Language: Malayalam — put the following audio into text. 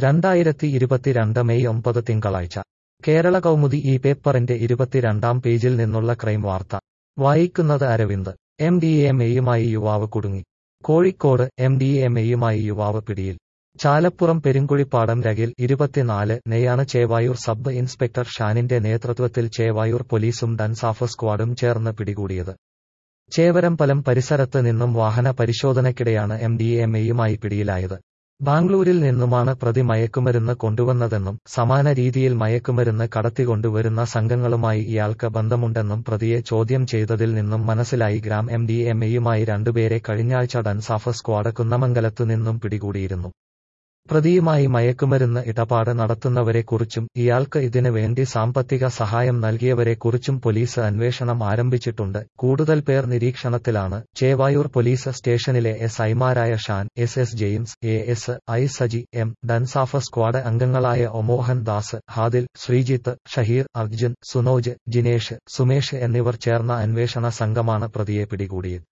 രണ്ടായിരത്തി ഇരുപത്തിരണ്ട് മെയ് ഒമ്പത് തിങ്കളാഴ്ച കേരള കൗമുദി ഈ പേപ്പറിന്റെ ഇരുപത്തിരണ്ടാം പേജിൽ നിന്നുള്ള ക്രൈം വാർത്ത വായിക്കുന്നത് അരവിന്ദ് എം ഡി എം എയുമായി യുവാവ് കുടുങ്ങി കോഴിക്കോട് എം ഡി എം എയുമായി യുവാവ് പിടിയിൽ ചാലപ്പുറം പെരുങ്കുഴിപ്പാടം രകിൽ ഇരുപത്തിനാല് നെയാണ് ചേവായൂർ സബ് ഇൻസ്പെക്ടർ ഷാനിന്റെ നേതൃത്വത്തിൽ ചേവായൂർ പോലീസും ഡൻസാഫ് സ്ക്വാഡും ചേർന്ന് പിടികൂടിയത് ചേവരമ്പലം പരിസരത്ത് നിന്നും വാഹന പരിശോധനയ്ക്കിടെയാണ് എം ഡി എം എയുമായി പിടിയിലായത് ബാംഗ്ലൂരിൽ നിന്നുമാണ് പ്രതി മയക്കുമരുന്ന് കൊണ്ടുവന്നതെന്നും സമാന രീതിയിൽ മയക്കുമരുന്ന് കടത്തിക്കൊണ്ടുവരുന്ന സംഘങ്ങളുമായി ഇയാൾക്ക് ബന്ധമുണ്ടെന്നും പ്രതിയെ ചോദ്യം ചെയ്തതിൽ നിന്നും മനസ്സിലായി ഗ്രാം എം ഡി എം എയുമായി രണ്ടുപേരെ കഴിഞ്ഞാഴ്ച ഡൻസാഫ് സ്ക്വാഡ് കുന്നമംഗലത്തു നിന്നും പിടികൂടിയിരുന്നു പ്രതിയുമായി മയക്കുമരുന്ന് ഇടപാട് നടത്തുന്നവരെക്കുറിച്ചും ഇയാൾക്ക് ഇതിന് വേണ്ടി സാമ്പത്തിക സഹായം നൽകിയവരെക്കുറിച്ചും പോലീസ് അന്വേഷണം ആരംഭിച്ചിട്ടുണ്ട് കൂടുതൽ പേർ നിരീക്ഷണത്തിലാണ് ചേവായൂർ പോലീസ് സ്റ്റേഷനിലെ എസ് ഐമാരായ Shan S S James A S I Saji M DANSAF squad അംഗങ്ങളായ ഒമോഹൻ ദാസ് ഹാദിൽ ശ്രീജിത്ത് ഷഹീർ അർജുൻ സുനോജ് ജിനേഷ് സുമേഷ് എന്നിവർ ചേർന്ന അന്വേഷണ സംഘമാണ് പ്രതിയെ പിടികൂടിയത്